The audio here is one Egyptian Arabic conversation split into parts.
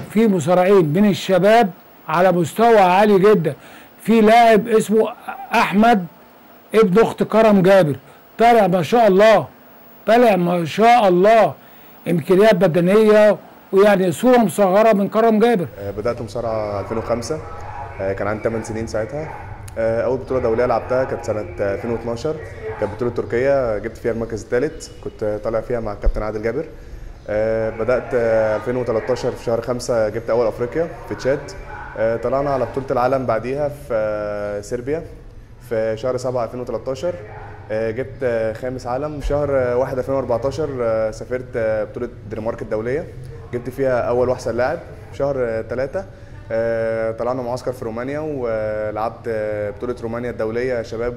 في مصارعين من الشباب على مستوى عالي جدا في لاعب اسمه احمد ابن اخت كرم جابر طالع ما شاء الله طالع ما شاء الله امكانيات بدنيه ويعني صوره مصغره من كرم جابر آه، بدأت مصارعة 2005 آه، كان عندي 8 سنين ساعتها آه، أول بطولة دولية لعبتها كانت سنة آه، 2012 كانت بطولة تركيا جبت فيها المركز الثالث كنت طالع فيها مع الكابتن عادل جابر آه، بدأت آه، 2013 في شهر 5 جبت أول أفريقيا في تشاد آه، طلعنا على بطولة العالم بعديها في آه، صربيا في شهر 7 2013 آه، جبت آه، خامس عالم في شهر آه، 1 2014 آه، سافرت آه، بطولة دنمارك الدولية جبت فيها أول وأحسن لاعب في شهر 3 طلعنا معسكر في رومانيا ولعبت آه، بطولة رومانيا الدولية شباب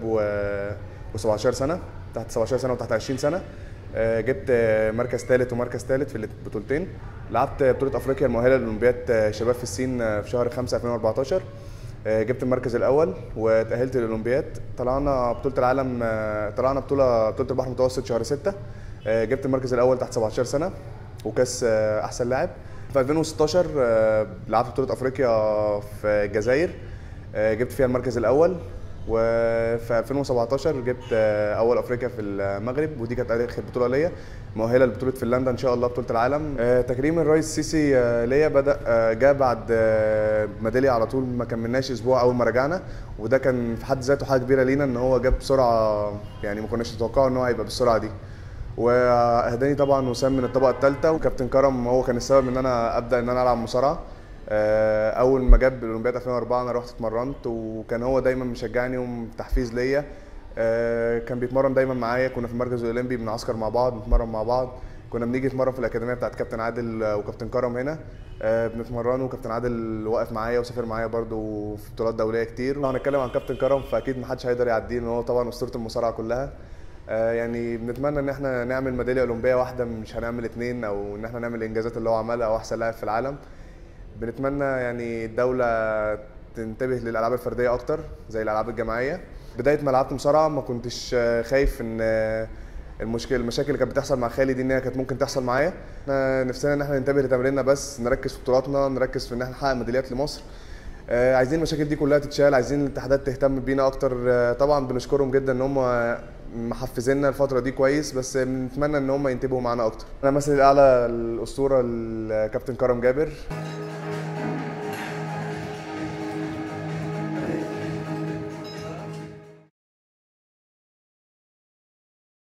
و17 سنة تحت 17 سنة وتحت 20 سنة آه، جبت آه، مركز ثالث ومركز ثالث في البطولتين لعبت بطولة أفريقيا المؤهلة للأولمبياد آه، شباب في الصين آه، في شهر 5 2014 آه، جبت المركز الاول وتاهلت للاولمبياد طلعنا بطوله العالم آه، طلعنا بطوله بطوله البحر المتوسط شهر 6 آه، جبت المركز الاول تحت 17 سنه وكاس آه، احسن لاعب في 2016 آه، لعبت بطوله افريقيا في الجزائر آه، جبت فيها المركز الاول وفي 2017 جبت آه، اول افريقيا في المغرب ودي كانت اخر بطوله ليا مؤهله لبطوله فنلندا ان شاء الله بطوله العالم آه، تكريم الرئيس السيسي آه، ليا بدا آه، جاء بعد آه، ميداليه على طول ما كملناش اسبوع اول ما رجعنا وده كان في حد ذاته حاجه كبيره لينا ان هو جاب بسرعه يعني ما كناش نتوقعه ان هو هيبقى بالسرعه دي واهداني طبعا وسام من الطبقه الثالثه وكابتن كرم هو كان السبب ان انا ابدا ان انا العب مصارعه آه، اول ما جاب الاولمبياد 2004 انا رحت اتمرنت وكان هو دايما مشجعني وتحفيز ليا آه، كان بيتمرن دايما معايا كنا في المركز الاولمبي بنعسكر مع بعض بنتمرن مع بعض كنا بنيجي نتمرن في الاكاديميه بتاعت كابتن عادل آه، وكابتن كرم هنا آه، بنتمرن وكابتن عادل واقف معايا وسافر معايا برضو في بطولات دوليه كتير لو هنتكلم عن كابتن كرم فاكيد محدش هيقدر يعديه لان هو طبعا اسطوره المصارعه كلها آه، يعني بنتمنى ان احنا نعمل ميداليه اولمبيه واحده مش هنعمل اتنين او ان احنا نعمل الانجازات اللي هو عملها او احسن لاعب في العالم بنتمنى يعني الدولة تنتبه للألعاب الفردية أكتر زي الألعاب الجماعية بداية ما لعبت مصارعة ما كنتش آه، خايف إن آه، المشكلة المشاكل اللي كانت بتحصل مع خالي دي إن هي كانت ممكن تحصل معايا احنا نفسنا إن احنا ننتبه لتمريننا بس نركز في بطولاتنا نركز في إن احنا نحقق ميداليات لمصر آه، عايزين المشاكل دي كلها تتشال عايزين الاتحادات تهتم بينا اكتر آه، طبعا بنشكرهم جدا ان هم محفزيننا الفتره دي كويس بس بنتمنى ان هم ينتبهوا معانا اكتر انا مثلي الاعلى الاسطوره الكابتن كرم جابر